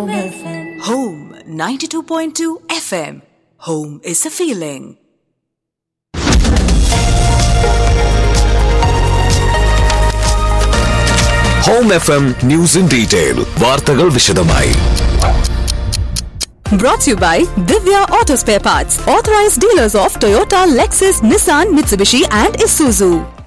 Home FM. Home 92.2 FM. Home is a feeling. Home F M news in detail വാർത്തകൾ വിശദമായി Brought to you by Divya Auto Spare Parts, authorized dealers of Toyota, Lexus, Nissan, Mitsubishi, and Isuzu.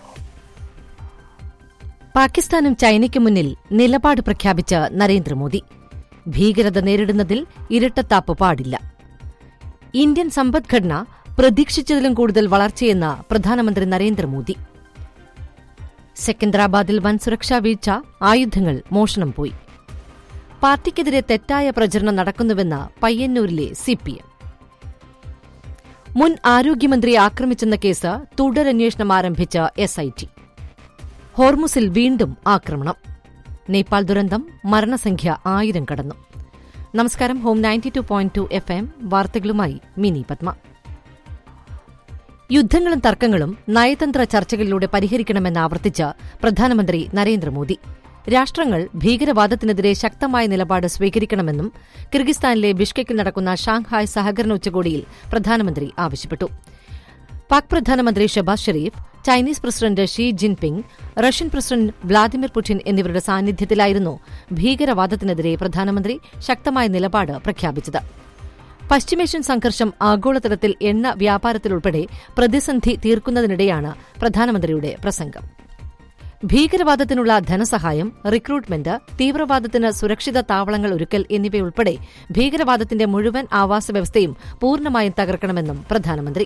പാകിസ്ഥാനും ചൈനയ്ക്കും മുന്നിൽ നിലപാട് പ്രഖ്യാപിച്ച നരേന്ദ്രമോദി ഭീകരത നേരിടുന്നതിൽ ഇരട്ടത്താപ്പ് പാടില്ല Indian സമ്പദ്ഘടന പ്രതീക്ഷിച്ചതിലും കൂടുതൽ വളർച്ചയെന്ന പ്രധാനമന്ത്രി നരേന്ദ്രമോദി സെക്കന്ദരാബാദിൽ വൻ സുരക്ഷാ വീഴ്ച ആയുധങ്ങൾ മോഷണം പോയി പാർട്ടിക്കെതിരെ തെറ്റായ പ്രചരണം നടക്കുന്നുവെന്ന് പയ്യന്നൂരിലെ സിപിഎം മുൻ ആരോഗ്യമന്ത്രി ആക്രമിച്ചെന്ന കേസ് തുടരന്വേഷണം ആരംഭിച്ച എസ്ഐടി ഹോർമുസിൽ വീണ്ടും ആക്രമണം നേപ്പാൾ ദുരന്തം മരണസംഖ്യ ആയിരം കടന്നു നമസ്കാരം home ninety two point two F M വാർത്തകളുമായി മിനി പത്മ യുദ്ധങ്ങളും തർക്കങ്ങളും നയതന്ത്ര ചർച്ചകളിലൂടെ പരിഹരിക്കണമെന്ന് ആവർത്തിച്ച് പ്രധാനമന്ത്രി നരേന്ദ്രമോദി രാഷ്ട്രങ്ങൾ ഭീകരവാദത്തിനെതിരെ ശക്തമായ നിലപാട് സ്വീകരിക്കണമെന്നും കിർഗിസ്ഥാനിലെ ബിഷ്കെക്കിൽ നടക്കുന്ന ഷാങ്ഹായ് സഹകരണ ഉച്ചകോടിയിൽ പ്രധാനമന്ത്രി ആവശ്യപ്പെട്ടു പാക് പ്രധാനമന്ത്രി Shehbaz Sharif Chinese president Xi Jinping Russian president Vladimir Putin എന്നിവരുടെ സാന്നിധ്യത്തിലായിരുന്നു ഭീകരവാദത്തിനെതിരെ പ്രധാനമന്ത്രി ശക്തമായ നിലപാട് പ്രഖ്യാപിച്ചത് പശ്ചിമേഷ്യൻ സംഘർഷം ആഗോളതലത്തിൽ എണ്ണ വ്യാപാരത്തിലുൾപ്പെടെ പ്രതിസന്ധി തീർക്കുന്നതിനിടെയാണ് പ്രധാനമന്ത്രിയുടെ പ്രസംഗം ഭീകരവാദത്തിനുള്ള ധനസഹായം റിക്രൂട്ട്മെന്റ് തീവ്രവാദത്തിന് സുരക്ഷിത താവളങ്ങൾ ഒരുക്കൽ എന്നിവയുൾപ്പെടെ ഭീകരവാദത്തിന്റെ മുഴുവൻ ആവാസ വ്യവസ്ഥയും പൂർണ്ണമായും തകർക്കണമെന്നും പ്രധാനമന്ത്രി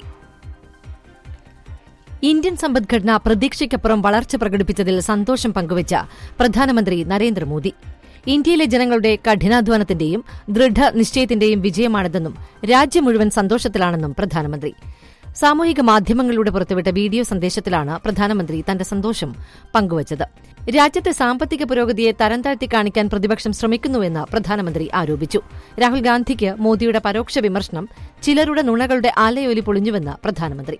ഇന്ത്യൻ സമ്പദ്ഘടന പ്രതീക്ഷയ്ക്കപ്പുറം വളർച്ച പ്രകടിപ്പിച്ചതിൽ സന്തോഷം പങ്കുവച്ച പ്രധാനമന്ത്രി നരേന്ദ്രമോദി ഇന്ത്യയിലെ ജനങ്ങളുടെ കഠിനാധ്വാനത്തിന്റെയും ദൃഢനിശ്ചയത്തിന്റെയും വിജയമാണിതെന്നും രാജ്യം മുഴുവൻ സന്തോഷത്തിലാണെന്നും പ്രധാനമന്ത്രി സാമൂഹിക മാധ്യമങ്ങളിലൂടെ പുറത്തുവിട്ട വീഡിയോ സന്ദേശത്തിലാണ് പ്രധാനമന്ത്രി തന്റെ സന്തോഷം പങ്കുവച്ചത് രാജ്യത്തെ സാമ്പത്തിക പുരോഗതിയെ തരം താഴ്ത്തി കാണിക്കാൻ പ്രതിപക്ഷം ശ്രമിക്കുന്നുവെന്ന് പ്രധാനമന്ത്രി ആരോപിച്ചു രാഹുൽ ഗാന്ധിക്ക് മോദിയുടെ പരോക്ഷ വിമർശനം ചിലരുടെ നുണകളുടെ ആലയൊലി പൊളിഞ്ഞുവെന്ന് പ്രധാനമന്ത്രി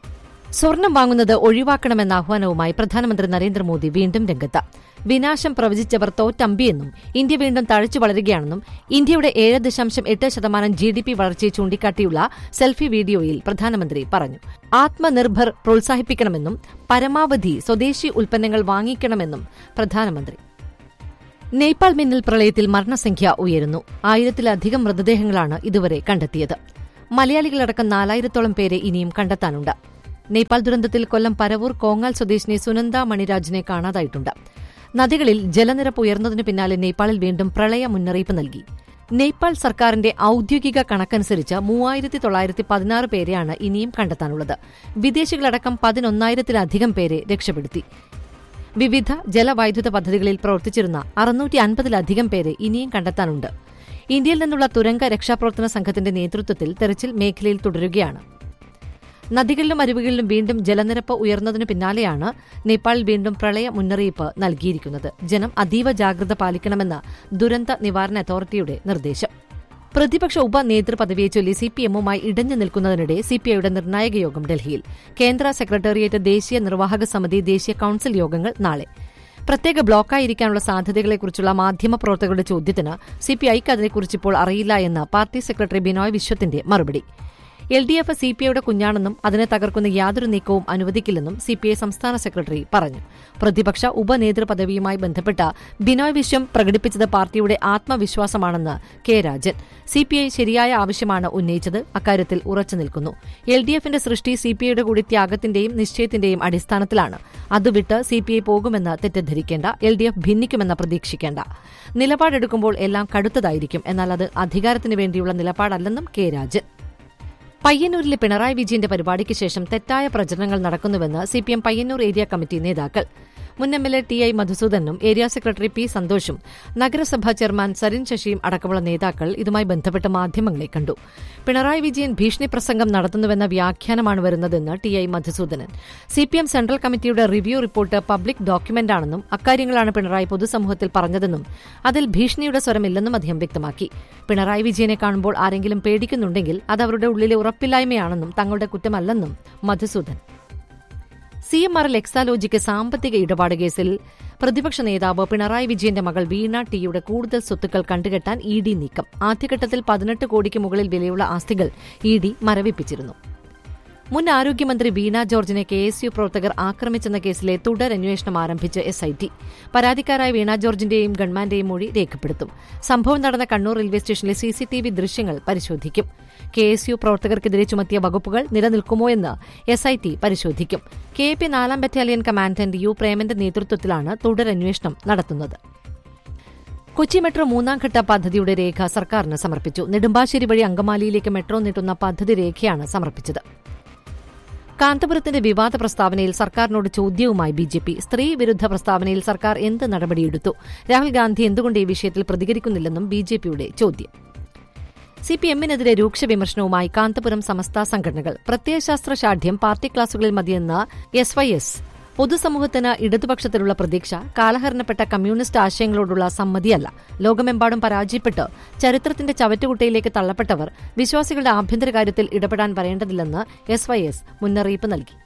സ്വർണം വാങ്ങുന്നത് ഒഴിവാക്കണമെന്ന ആഹ്വാനവുമായി പ്രധാനമന്ത്രി നരേന്ദ്രമോദി വീണ്ടും രംഗത്ത് വിനാശം പ്രവചിച്ചവർ തോറ്റമ്പിയെന്നും ഇന്ത്യ വീണ്ടും തഴച്ചു വളരുകയാണെന്നും ഇന്ത്യയുടെ ഏഴ് ദശാംശം എട്ട് ശതമാനം ജി ഡി പി വളർച്ചയെ ചൂണ്ടിക്കാട്ടിയുള്ള സെൽഫി വീഡിയോയിൽ പ്രധാനമന്ത്രി പറഞ്ഞു ആത്മനിർഭർ പ്രോത്സാഹിപ്പിക്കണമെന്നും പരമാവധി സ്വദേശി ഉൽപ്പന്നങ്ങൾ വാങ്ങിക്കണമെന്നും പ്രധാനമന്ത്രി നേപ്പാൾ മിന്നൽ പ്രളയത്തിൽ മരണസംഖ്യ ഉയരുന്നു ആയിരത്തിലധികം മൃതദേഹങ്ങളാണ് ഇതുവരെ കണ്ടെത്തിയത് മലയാളികളടക്കം നാലായിരത്തോളം പേരെ ഇനിയും കണ്ടെത്താനുണ്ട് നേപ്പാൾ ദുരന്തത്തിൽ കൊല്ലം പരവൂർ കോങ്ങാൽ സ്വദേശിനി സുനന്ദ മണിരാജിനെ കാണാതായിട്ടുണ്ട് നദികളിൽ ജലനിരപ്പ് ഉയർന്നതിനു പിന്നാലെ നേപ്പാളിൽ വീണ്ടും പ്രളയ മുന്നറിയിപ്പ് നൽകി നേപ്പാൾ സർക്കാരിന്റെ ഔദ്യോഗിക കണക്കനുസരിച്ച് മൂവായിരത്തി തൊള്ളായിരത്തി പതിനാറ് പേരെയാണ് ഇനിയും കണ്ടെത്താനുള്ളത് വിദേശികളടക്കം പതിനൊന്നായിരത്തിലധികം പേരെ രക്ഷപ്പെടുത്തി വിവിധ ജലവൈദ്യുത പദ്ധതികളിൽ പ്രവർത്തിച്ചിരുന്ന അറുന്നൂറ്റി അൻപതിലധികം പേരെ ഇനിയും കണ്ടെത്താനുണ്ട് ഇന്ത്യയിൽ നിന്നുള്ള തുരങ്ക രക്ഷാപ്രവർത്തന സംഘത്തിന്റെ നേതൃത്വത്തിൽ തെരച്ചിൽ മേഖലയിൽ തുടരുകയാണ് നദികളിലും അരുവികളിലും വീണ്ടും ജലനിരപ്പ് ഉയർന്നതിനു പിന്നാലെയാണ് നേപ്പാളിൽ വീണ്ടും പ്രളയ മുന്നറിയിപ്പ് നൽകിയിരിക്കുന്നത് ജനം അതീവ ജാഗ്രത പാലിക്കണമെന്ന് ദുരന്ത നിവാരണ അതോറിറ്റിയുടെ നിർദ്ദേശം പ്രതിപക്ഷ ഉപനേതൃപദവിയെ ചൊല്ലി സിപിഎമ്മുമായി ഇടഞ്ഞു നിൽക്കുന്നതിനിടെ സിപിഐയുടെ നിർണായക യോഗം ഡൽഹിയിൽ കേന്ദ്ര സെക്രട്ടേറിയറ്റ് ദേശീയ നിർവാഹക സമിതി ദേശീയ കൌൺസിൽ യോഗങ്ങൾ നാളെ പ്രത്യേക ബ്ലോക്കായിരിക്കാനുള്ള സാധ്യതകളെക്കുറിച്ചുള്ള മാധ്യമപ്രവർത്തകരുടെ ചോദ്യത്തിന് സിപിഐക്ക് അതിനെക്കുറിച്ചിപ്പോൾ അറിയില്ല എന്ന് പാർട്ടി സെക്രട്ടറി ബിനോയ് വിശ്വത്തിന്റെ മറുപടി എൽ ഡി എഫ് സിപിഐയുടെ കുഞ്ഞാണെന്നും അതിനെ തകർക്കുന്ന യാതൊരു നീക്കവും അനുവദിക്കില്ലെന്നും സിപിഐ സംസ്ഥാന സെക്രട്ടറി പറഞ്ഞു പ്രതിപക്ഷ ഉപനേതൃപദവിയുമായി ബന്ധപ്പെട്ട ബിനോയ് വിശ്വം പ്രകടിപ്പിച്ചത് പാർട്ടിയുടെ ആത്മവിശ്വാസമാണെന്ന് കെ രാജൻ സിപിഐ ശരിയായ ആവശ്യമാണ് ഉന്നയിച്ചത് അക്കാര്യത്തിൽ ഉറച്ചു നിൽക്കുന്നു എൽ ഡി എഫിന്റെ സൃഷ്ടി സിപിഐയുടെ കൂടി ത്യാഗത്തിന്റെയും നിശ്ചയത്തിന്റെയും അടിസ്ഥാനത്തിലാണ് അതുവിട്ട് സിപിഐ പോകുമെന്ന് തെറ്റിദ്ധരിക്കേണ്ട എൽ ഡി എഫ് ഭിന്നിക്കുമെന്ന് പ്രതീക്ഷിക്കേണ്ട നിലപാടെടുക്കുമ്പോൾ എല്ലാം കടുത്തതായിരിക്കും എന്നാൽ അത് അധികാരത്തിന് വേണ്ടിയുള്ള നിലപാടല്ലെന്നും കെ രാജൻ പയ്യന്നൂരിലെ പിണറായി വിജയന്റെ പരിപാടിക്ക് ശേഷം തെറ്റായ പ്രചരണങ്ങൾ നടക്കുന്നുവെന്ന് സിപിഎം പയ്യന്നൂർ ഏരിയ കമ്മിറ്റി നേതാക്കൾ മുൻ M L A T I മധുസൂദനും ഏരിയ സെക്രട്ടറി പി സന്തോഷും നഗരസഭാ ചെയർമാൻ സരിൻ ശശിയും അടക്കമുള്ള നേതാക്കൾ ഇതുമായി ബന്ധപ്പെട്ട് മാധ്യമങ്ങളെ കണ്ടു പിണറായി വിജയൻ ഭീഷണി പ്രസംഗം നടത്തുന്നുവെന്ന വ്യാഖ്യാനമാണ് വരുന്നതെന്ന് ടി ഐ മധുസൂദനൻ സിപിഎം സെൻട്രൽ കമ്മിറ്റിയുടെ റിവ്യൂ റിപ്പോർട്ട് പബ്ലിക് ഡോക്യുമെന്റാണെന്നും അക്കാര്യങ്ങളാണ് പിണറായി പൊതുസമൂഹത്തിൽ പറഞ്ഞതെന്നും അതിൽ ഭീഷണിയുടെ സ്വരമില്ലെന്നും അദ്ദേഹം വ്യക്തമാക്കി പിണറായി വിജയനെ കാണുമ്പോൾ ആരെങ്കിലും പേടിക്കുന്നുണ്ടെങ്കിൽ അത് അവരുടെ ഉള്ളിലെ ഉറപ്പില്ലായ്മയാണെന്നും തങ്ങളുടെ കുറ്റമല്ലെന്നും Madhusudan C M R L Exalogic സാമ്പത്തിക ഇടപാട് കേസിൽ പ്രതിപക്ഷ നേതാവ് പിണറായി വിജയന്റെ മകൾ വീണ ടിയുടെ കൂടുതൽ സ്വത്തുക്കൾ കണ്ടുകെട്ടാൻ ഇ ഡി നീക്കം ആദ്യഘട്ടത്തിൽ പതിനെട്ട് കോടിക്ക് മുകളിൽ വിലയുള്ള ആസ്തികൾ ഇ ഡി മരവിപ്പിച്ചിരുന്നു മുൻ ആരോഗ്യമന്ത്രി വീണ ജോർജിനെ കെ എസ് യു പ്രവർത്തകർ ആക്രമിച്ചെന്ന കേസിലെ തുടരന്വേഷണം ആരംഭിച്ച് എസ് ഐ ടി പരാതിക്കാരായ വീണ ജോർജിന്റെയും ഗൺമാന്റെയും മൊഴി രേഖപ്പെടുത്തും സംഭവം നടന്ന കണ്ണൂർ റെയിൽവേ സ്റ്റേഷനിലെ സി സി ടി വി ദൃശ്യങ്ങൾ പരിശോധിക്കും കെ എസ് യു പ്രവർത്തകർക്കെതിരെ ചുമത്തിയ വകുപ്പുകൾ നിലനിൽക്കുമോ എന്ന് എസ് ഐ ടി പരിശോധിക്കും കെ പി നാലാം ബറ്റാലിയൻ കമാൻഡന്റ് യു പ്രേമന്റെ നേതൃത്വത്തിലാണ് തുടരന്വേഷണം നടത്തുന്നത് കൊച്ചി മെട്രോ മൂന്നാം ഘട്ട പദ്ധതിയുടെ രേഖ സർക്കാരിന് സമർപ്പിച്ചു നെടുമ്പാശ്ശേരി വഴി അങ്കമാലിയിലേക്ക് മെട്രോ നീട്ടുന്ന പദ്ധതി രേഖയാണ് സമർപ്പിച്ചത് കാന്തപുരത്തിന്റെ വിവാദ പ്രസ്താവനയിൽ സർക്കാരിനോട് ചോദ്യവുമായി ബി ജെ പി സ്ത്രീ വിരുദ്ധ പ്രസ്താവനയിൽ സർക്കാർ എന്ത് നടപടിയെടുത്തു രാഹുൽ ഗാന്ധി എന്തുകൊണ്ട് ഈ വിഷയത്തിൽ പ്രതികരിക്കുന്നില്ലെന്നും ബി ജെ പിയുടെ ചോദ്യം സി പി എമ്മിനെതിരെ രൂക്ഷ വിമർശനവുമായി കാന്തപുരം സമസ്ത സംഘടനകൾ പ്രത്യയശാസ്ത്ര ശാഠ്യം പാർട്ടി ക്ലാസുകളിൽ മതിയെന്ന എസ് വൈ എസ് പൊതുസമൂഹത്തിന് ഇടതുപക്ഷത്തിലുള്ള പ്രതീക്ഷ കാലഹരണപ്പെട്ട കമ്മ്യൂണിസ്റ്റ് ആശയങ്ങളോടുള്ള സമ്മതിയല്ല ലോകമെമ്പാടും പരാജയപ്പെട്ട് ചരിത്രത്തിന്റെ ചവറ്റുകുട്ടയിലേക്ക് തള്ളപ്പെട്ടവർ വിശ്വാസികളുടെ ആഭ്യന്തര കാര്യത്തിൽ ഇടപെടാൻ വരേണ്ടതില്ലെന്ന് എസ് വൈ എസ് മുന്നറിയിപ്പ് നൽകി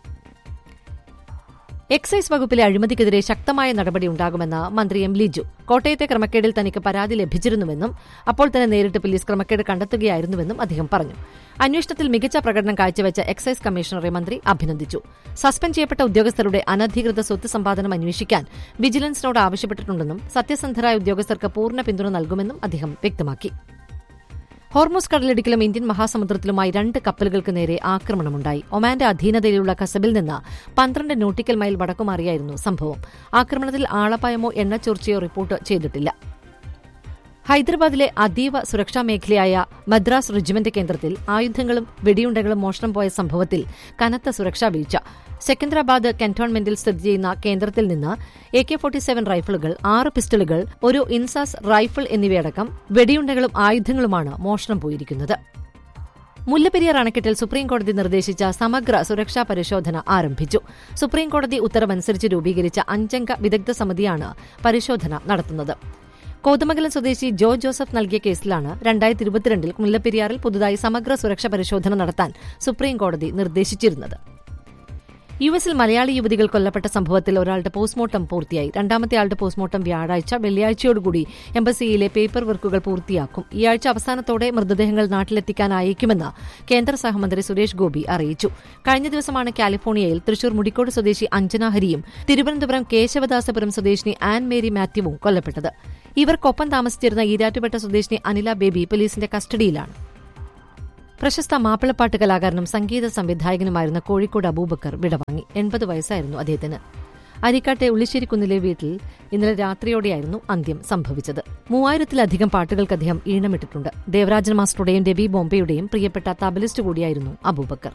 എക്സൈസ് വകുപ്പിലെ അഴിമതിക്കെതിരെ ശക്തമായ നടപടി ഉണ്ടാകുമെന്ന് മന്ത്രി എം ലിജു കോട്ടയത്തെ ക്രമക്കേടിൽ തനിക്ക് പരാതി ലഭിച്ചിരുന്നുവെന്നും അപ്പോൾ തന്നെ നേരിട്ട് പോലീസ് ക്രമക്കേട് കണ്ടെത്തുകയായിരുന്നുവെന്നും അദ്ദേഹം പറഞ്ഞു അന്വേഷണത്തിൽ മികച്ച പ്രകടനം കാഴ്ചവെച്ച എക്സൈസ് കമ്മീഷണറെ മന്ത്രി അഭിനന്ദിച്ചു സസ്പെൻഡ് ചെയ്യപ്പെട്ട ഉദ്യോഗസ്ഥരുടെ അനധികൃത സ്വത്ത് സമ്പാദനം അന്വേഷിക്കാൻ വിജിലൻസിനോട് ആവശ്യപ്പെട്ടിട്ടുണ്ടെന്നും സത്യസന്ധരായ ഉദ്യോഗസ്ഥർക്ക് പൂർണ്ണ പിന്തുണ നൽകുമെന്നും അദ്ദേഹം വ്യക്തമാക്കി ഹോർമോസ് കടലിടുക്കിലും ഇന്ത്യൻ മഹാസമുദ്രത്തിലുമായി രണ്ട് കപ്പലുകൾക്ക് നേരെ ആക്രമണമുണ്ടായി ഒമാന്റെ അധീനതയിലുള്ള കസബിൽ നിന്ന് പന്ത്രണ്ട് നോട്ടിക്കൽ മൈൽ വടക്കുമാറിയായിരുന്നു സംഭവം ആക്രമണത്തിൽ ആളപായമോ എണ്ണച്ചോർച്ചയോ റിപ്പോർട്ട് ചെയ്തിട്ടില്ല ഹൈദരാബാദിലെ അതീവ സുരക്ഷാ മേഖലയായ മദ്രാസ് റെജിമെന്റ് കേന്ദ്രത്തിൽ ആയുധങ്ങളും വെടിയുണ്ടകളും മോഷണം പോയ സംഭവത്തിൽ കനത്ത സുരക്ഷാ വീഴ്ച സെക്കന്ദരാബാദ് കന്റോൺമെന്റിൽ സ്ഥിതി ചെയ്യുന്ന കേന്ദ്രത്തിൽ നിന്ന് എ കെ ഫോർട്ടി സെവൻ റൈഫിളുകൾ ആറ് പിസ്റ്റളുകൾ ഒരു ഇൻസാസ് റൈഫിൾ എന്നിവയടക്കം വെടിയുണ്ടകളും ആയുധങ്ങളുമാണ് മോഷണം പോയിരിക്കുന്നത് മുല്ലപ്പെരിയാർ അണക്കെട്ടിൽ സുപ്രീംകോടതി നിർദ്ദേശിച്ച സമഗ്ര സുരക്ഷാ പരിശോധന ആരംഭിച്ചു സുപ്രീംകോടതി ഉത്തരവനുസരിച്ച് രൂപീകരിച്ച അഞ്ചംഗ വിദഗ്ധ സമിതിയാണ് പരിശോധന നടത്തുന്നത് കോതമംഗലം സ്വദേശി ജോ ജോസഫ് നൽകിയ കേസിലാണ് രണ്ടായിരത്തി ഇരുപത്തിരണ്ടിൽ മുല്ലപ്പെരിയാറിൽ പുതുതായി സമഗ്ര സുരക്ഷാ പരിശോധന നടത്താൻ സുപ്രീംകോടതി നിർദ്ദേശിച്ചിരുന്നത് യു എസിൽ മലയാളി യുവതികൾ കൊല്ലപ്പെട്ട സംഭവത്തിൽ ഒരാളുടെ പോസ്റ്റ്മോർട്ടം പൂർത്തിയായി രണ്ടാമത്തെ ആളുടെ പോസ്റ്റ്മോർട്ടം വ്യാഴാഴ്ച വെള്ളിയാഴ്ചയോടുകൂടി എംബസിയിലെ പേപ്പർ വർക്കുകൾ പൂർത്തിയാക്കും ഈ ആഴ്ച അവസാനത്തോടെ മൃതദേഹങ്ങൾ നാട്ടിലെത്തിക്കാനായേക്കുമെന്ന് കേന്ദ്ര സഹമന്ത്രി സുരേഷ് ഗോപി അറിയിച്ചു കഴിഞ്ഞ ദിവസമാണ് കാലിഫോർണിയയിൽ തൃശൂർ മുടിക്കോട് സ്വദേശി അഞ്ജന ഹരിയും തിരുവനന്തപുരം കേശവദാസപുരം സ്വദേശിനി ആൻ മേരി മാത്യുവും കൊല്ലപ്പെട്ടത് ഇവർക്കൊപ്പം താമസിച്ചിരുന്ന ഈരാറ്റുപേട്ട സ്വദേശിനി അനില ബേബി പോലീസിന്റെ കസ്റ്റഡിയിലാണ് പ്രശസ്ത മാപ്പിളപ്പാട്ട് കലാകാരനും സംഗീത സംവിധായകനുമായിരുന്ന കോഴിക്കോട് അബൂബക്കർ വിടവാങ്ങി എൺപത് വയസ്സായിരുന്നു അദ്ദേഹത്തിന് അരിക്കാട്ടെ ഉള്ളിശ്ശേരിക്കുന്നിലെ വീട്ടിൽ ഇന്നലെ രാത്രിയോടെയായിരുന്നു അന്ത്യം സംഭവിച്ചത് മൂവായിരത്തിലധികം പാട്ടുകൾക്ക് അദ്ദേഹം ഈണമിട്ടിട്ടുണ്ട് ദേവരാജൻ മാസ്റ്ററുടെയും രവി ബോംബെയുടെയും പ്രിയപ്പെട്ട തബലിസ്റ്റ് കൂടിയായിരുന്നു അബൂബക്കർ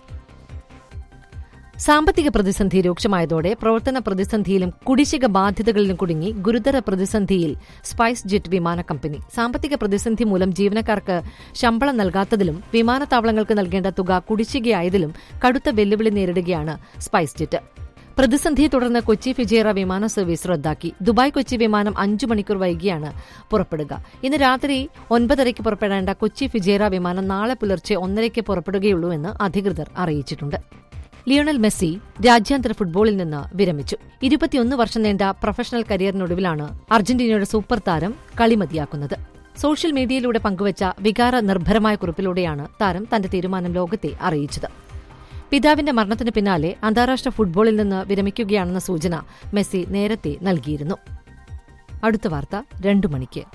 സാമ്പത്തിക പ്രതിസന്ധി രൂക്ഷമായതോടെ പ്രവർത്തന പ്രതിസന്ധിയിലും കുടിശ്ശിക ബാധ്യതകളിലും കുടുങ്ങി ഗുരുതര പ്രതിസന്ധിയിൽ സ്പൈസ് ജെറ്റ് വിമാന കമ്പനി സാമ്പത്തിക പ്രതിസന്ധി മൂലം ജീവനക്കാർക്ക് ശമ്പളം നൽകാത്തതിലും വിമാനത്താവളങ്ങൾക്ക് നൽകേണ്ട തുക കുടിശ്ശികയായതിലും കടുത്ത വെല്ലുവിളി നേരിടുകയാണ് സ്പൈസ് ജെറ്റ് പ്രതിസന്ധിയെ തുടർന്ന് കൊച്ചി ഫിജേറ വിമാന സർവീസ് റദ്ദാക്കി ദുബായ് കൊച്ചി വിമാനം അഞ്ചു മണിക്കൂർ വൈകിയാണ് പുറപ്പെടുക ഇന്ന് രാത്രി ഒൻപതരയ്ക്ക് പുറപ്പെടേണ്ട കൊച്ചി ഫിജേറ വിമാനം നാളെ പുലർച്ചെ ഒന്നരയ്ക്ക് പുറപ്പെടുകയുള്ളൂ എന്ന് അധികൃതർ അറിയിച്ചിട്ടുണ്ട് ലിയോണൽ മെസ്സി രാജ്യാന്തര ഫുട്ബോളിൽ നിന്ന് വിരമിച്ചു ഇരുപത്തിയൊന്ന് വർഷം നീണ്ട പ്രൊഫഷണൽ കരിയറിനൊടുവിലാണ് അർജന്റീനയുടെ സൂപ്പർ താരം കളി മതിയാക്കുന്നത് സോഷ്യൽ മീഡിയയിലൂടെ പങ്കുവച്ച വികാര നിർഭരമായ കുറിപ്പിലൂടെയാണ് താരം തന്റെ തീരുമാനം ലോകത്തെ അറിയിച്ചത് പിതാവിന്റെ മരണത്തിന് പിന്നാലെ അന്താരാഷ്ട്ര ഫുട്ബോളിൽ നിന്ന് വിരമിക്കുകയാണെന്ന സൂചന മെസ്സി നേരത്തെ നൽകിയിരുന്നു അടുത്ത വാർത്ത രണ്ടു മണിക്ക്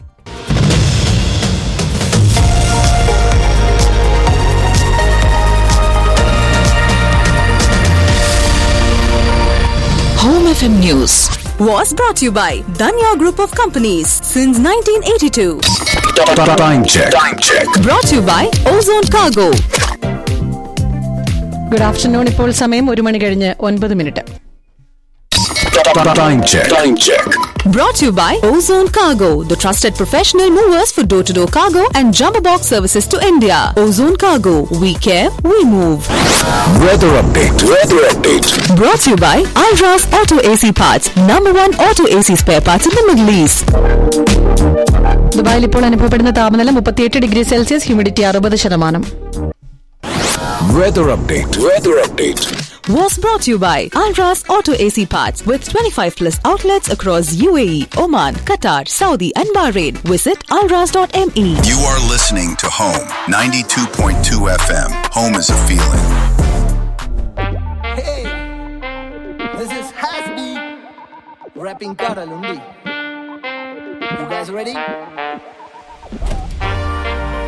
Home FM News was brought to you by Danya Group of Companies since 1982. Time check. Time check. Brought to you by Ozone Cargo. Good afternoon ഇപ്പോൾ സമയം ഒരു മണി കഴിഞ്ഞ് ഒൻപത് minute Time check. Time check. Brought to you by Ozone Cargo, the trusted professional movers for door to door cargo and jumbo box services to India. Ozone Cargo, we care, we move. Weather update. Weather update. Brought to you by Alras Auto AC Parts, number one auto AC spare parts in the Middle East. ദുബായിൽ ഇപ്പോൾ അനുഭവപ്പെടുന്ന താപനില മുപ്പത്തിയെട്ട് degree Celsius humidity അറുപത് ശതമാനം Weather update. Weather update. Was brought to you by Alras Auto AC Parts with 25 plus outlets across UAE, Oman, Qatar, Saudi, and Bahrain. Visit alras.me. You are listening to Home 92.2 FM. Home is a feeling. Hey, this is Hasbi rapping Karalundi. You guys ready?